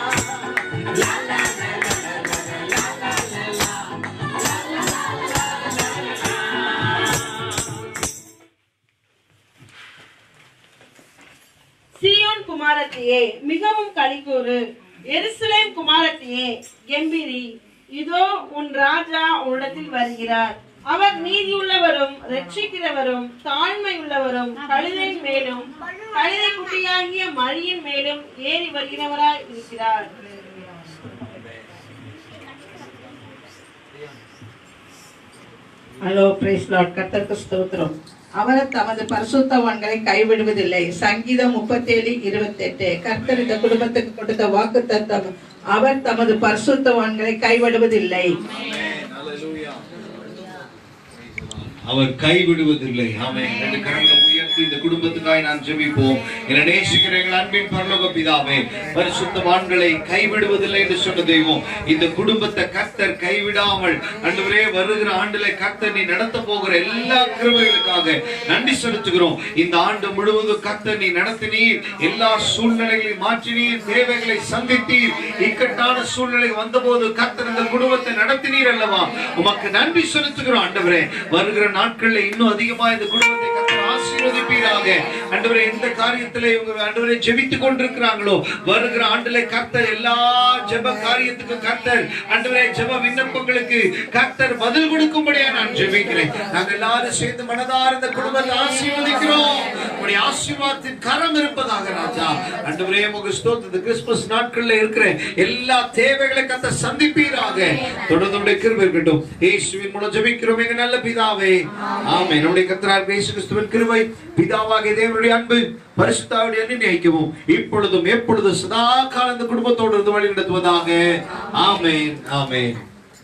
லா லா லா லா லா லா லா லா லா சீயோன் குமாரத்தியே மிகவும் களிகூறு எருசலேம் குமாரத்தியே கெம்பிரி இதோ உன் ராஜா உன்னிடத்தில் வருகிறார் அவர் நீதியுள்ளவரும் ரட்சிக்கிறவரும் தாழ்மை உள்ளவரும் கழுதை மேலும் கழுதை குட்டியாகிய மரியின் மேலும் ஏறி வருகிறவராய் இருக்கிறார் ஹலோ பிரைஸ் லார்ட் கர்த்தருக்கு ஸ்தோத்திரம் அவர் தமது பரிசுத்தவான்களை கைவிடுவதில்லை சங்கீதம் முப்பத்தேழு இருபத்தெட்டு கர்த்தர் இந்த குடும்பத்துக்கு கொடுத்த வாக்கு தத்தம் அவர் தமது பரிசுத்தவான்களை கைவிடுவதில்லை அவர் கைவிடுவதில்லை ஆமென் ரெண்டு கரங்களை உயர்த்தி இந்த குடும்பத்துக்காய் நான் ஜெபிப்போம் என்னை நேசிக்கிற எங்கள் அன்பின் பரலோக பிதாவே பரிசுத்தவான்களை கைவிடுவதில்லை என்று சொன்ன தெய்வம் இந்த குடும்பத்தை கர்த்தர் கைவிடாமல் ஆண்டவரே வருகிற ஆண்டுல கர்த்தர் நீ நடத்த போகிற எல்லா கிருபைகளுக்காக நன்றி செலுத்துகிறோம் இந்த ஆண்டு முழுவதும் கர்த்தர் நீ நடத்தினீர் எல்லா சூழ்நிலைகளையும் மாற்றினீர் தேவைகளை சந்தித்தீர் இக்கட்டான சூழ்நிலை வந்தபோது கர்த்தர் இந்த குடும்பத்தை நடத்தினீர் அல்லவா உமக்கு நன்றி செலுத்துகிறோம் ஆண்டவரே வருகிற நாட்கள்ல இன்னும் அதிகமா இந்த குடும்பத்தை கர்த்தர் ஆசீர்வதிப்பீராக ஆண்டவரே எந்த காரியத்திலே இவங்க ஆண்டவரை ஜெபித்துக் கொண்டிருக்கிறாங்களோ வருகிற ஆண்டுல கர்த்தர் எல்லா ஜெப காரியத்துக்கு கர்த்தர் ஆண்டவரே ஜெப விண்ணப்பங்களுக்கு கர்த்தர் பதில் கொடுக்கும்படியா நான் ஜெபிக்கிறேன் நாங்க எல்லாரும் சேர்ந்து மனதார இந்த குடும்பத்தை ஆசீர்வதிக்கிறோம் உடைய ஆசீர்வாதத்தின் கரம் இருப்பதாக ராஜா ஆண்டவரே உங்க ஸ்தோத்திரத்து கிறிஸ்துமஸ் நாட்கள்ல இருக்கிற எல்லா தேவைகளை கத்த சந்திப்பீராக தொடர்ந்து உடைய கிருபை இருக்கட்டும் இயேசுவின் மூலம் ஜெபிக்கிறோம் எங்க நல்ல பிதாவே ஆமென் நம்முடைய கர்த்தராகிய இயேசு கிறிஸ்துவின் கிருபை பிதாவாகிய தேவனுடைய அன்பு பரிசுத்தாவுடைய அன்பை நினைக்கவும் இப்பொழுதும் எப்பொழுதும் சதா காலம் இந்த குடும்பத்தோடு இருந்து வழி நடத்துவதாக ஆமென் ஆமென்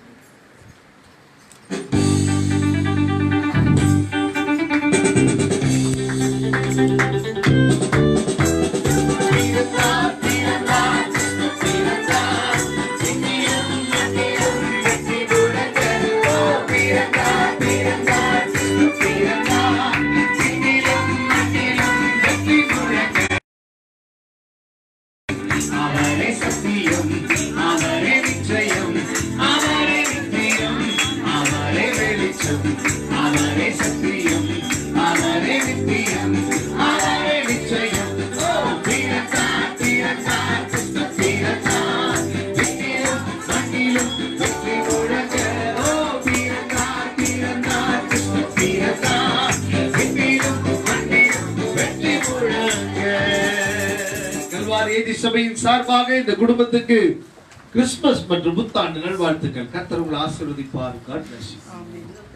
அவரே சத்தியம் அவரே நிச்சயம் அவரே நித்தியம் அவரே வெளிச்சம் அவரே சத்தியம் அவரே நித்தியம் அவரே நிச்சயம் ஓ தீரத்தா தீரத்தா கிருஷ்ண தீரத்தா விண்ணிலும் மண்ணிலும் வெற்றி முழங்க ஓ தீரத்தா தீரத்தா கிருஷ்ண தீரத்தா விண்ணிலும் மண்ணிலும் வெற்றி முழங்க கல்வாரி ஏதி சபையின் சார்பாக இந்த குடும்பத்துக்கு கிறிஸ்துமஸ் மற்றும் புத்தாண்டு நல்வாழ்த்துக்கள் கர்த்தர் உங்களை ஆசீர்வதிப்பார் God bless you.